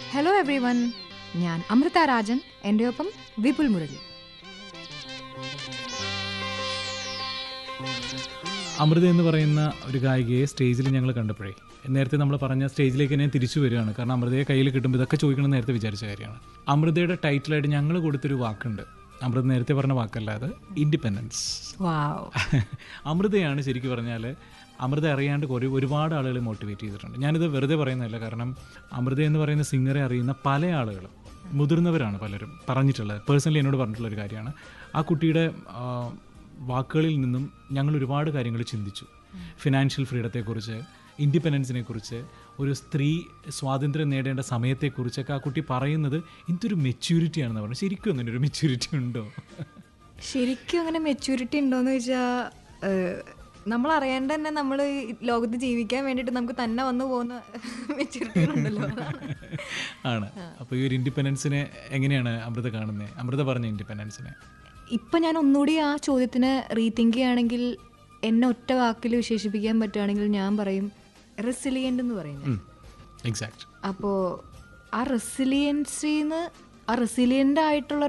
Hello every one ഞാൻ അമൃത രാജൻ എൻ്റെ ഒപ്പം വിപുൽ മുരളി അമൃത എന്ന് പറയുന്ന ഒരു ഗായികയെ സ്റ്റേജിൽ ഞങ്ങൾ കണ്ടപ്പോഴേ നേരത്തെ നമ്മൾ പറഞ്ഞ സ്റ്റേജിലേക്ക് ഞാൻ തിരിച്ചു വരികയാണ് കാരണം അമൃതയെ കയ്യിൽ കിട്ടുമ്പോൾ ഇതൊക്കെ ചോദിക്കണം എന്ന് നേരത്തെ വിചാരിച്ച കാര്യമാണ് അമൃതയുടെ ടൈറ്റിലായിട്ട് ഞങ്ങൾ കൊടുത്തൊരു വാക്കുണ്ട് അമൃത നേരത്തെ പറഞ്ഞ വാക്കല്ല അത് ഇൻഡിപെൻഡൻസ് വാവ് അമൃതയാണ് ശരിക്കും പറഞ്ഞാൽ അമൃത അറിയാണ്ട് കുറേ ഒരുപാട് ആളുകളെ മോട്ടിവേറ്റ് ചെയ്തിട്ടുണ്ട് ഞാനിത് വെറുതെ പറയുന്നതല്ല കാരണം അമൃത എന്ന് പറയുന്ന സിംഗറെ അറിയുന്ന പല ആളുകളും മുതിർന്നവരാണ് പലരും പറഞ്ഞിട്ടുള്ളത് പേഴ്സണലി എന്നോട് പറഞ്ഞിട്ടുള്ള ഒരു കാര്യമാണ് ആ കുട്ടിയുടെ ആ, വാക്കുകളിൽ നിന്നും ഞങ്ങൾ ഒരുപാട് കാര്യങ്ങൾ ചിന്തിച്ചു ഫിനാൻഷ്യൽ ഫ്രീഡത്തെക്കുറിച്ച് ഇൻഡിപെൻഡൻസിനെ കുറിച്ച് ഒരു സ്ത്രീ സ്വാതന്ത്ര്യം നേടേണ്ട സമയത്തെക്കുറിച്ചൊക്കെ ആ കുട്ടി പറയുന്നത് എന്തൊരു മെച്യൂരിറ്റി ആണെന്ന് പറഞ്ഞു ശരിക്കും അങ്ങനെ ഒരു മെച്യൂരിറ്റി ഉണ്ടോ ശരിക്കും അങ്ങനെ മെച്യൂരിറ്റി ഉണ്ടോയെന്ന് ചോദിച്ചാൽ നമ്മൾ അറിയാണ്ട് തന്നെ നമ്മൾ ലോകത്ത് ജീവിക്കാൻ വേണ്ടിയിട്ട് നമുക്ക് തന്നെ വന്നു പോകുന്ന മെച്യൂരിറ്റി ഉണ്ടല്ലോ അതാണ്. ആണ് അപ്പോൾ ഈ ഒരു ഇൻഡിപെൻഡൻസിനെ എങ്ങനെയാണ് അമൃത കാണുന്നത് അമൃത പറഞ്ഞ ഇൻഡിപെൻഡൻസിനെ ഇപ്പം ഞാൻ ഒന്നുകൂടി ആ ചോദ്യത്തിന് റീതിങ്ക് ചെയ്യുകയാണെങ്കിൽ എന്നെ ഒറ്റ വാക്കിൽ വിശേഷിപ്പിക്കാൻ പറ്റുകയാണെങ്കിൽ ഞാൻ പറയും റെസിലിയൻ്റ് എന്ന് പറയുന്നത് എക്സാക്ട് അപ്പോൾ ആ റെസിലിയൻസിന്ന് ആ റെസിലിയൻ്റ് ആയിട്ടുള്ള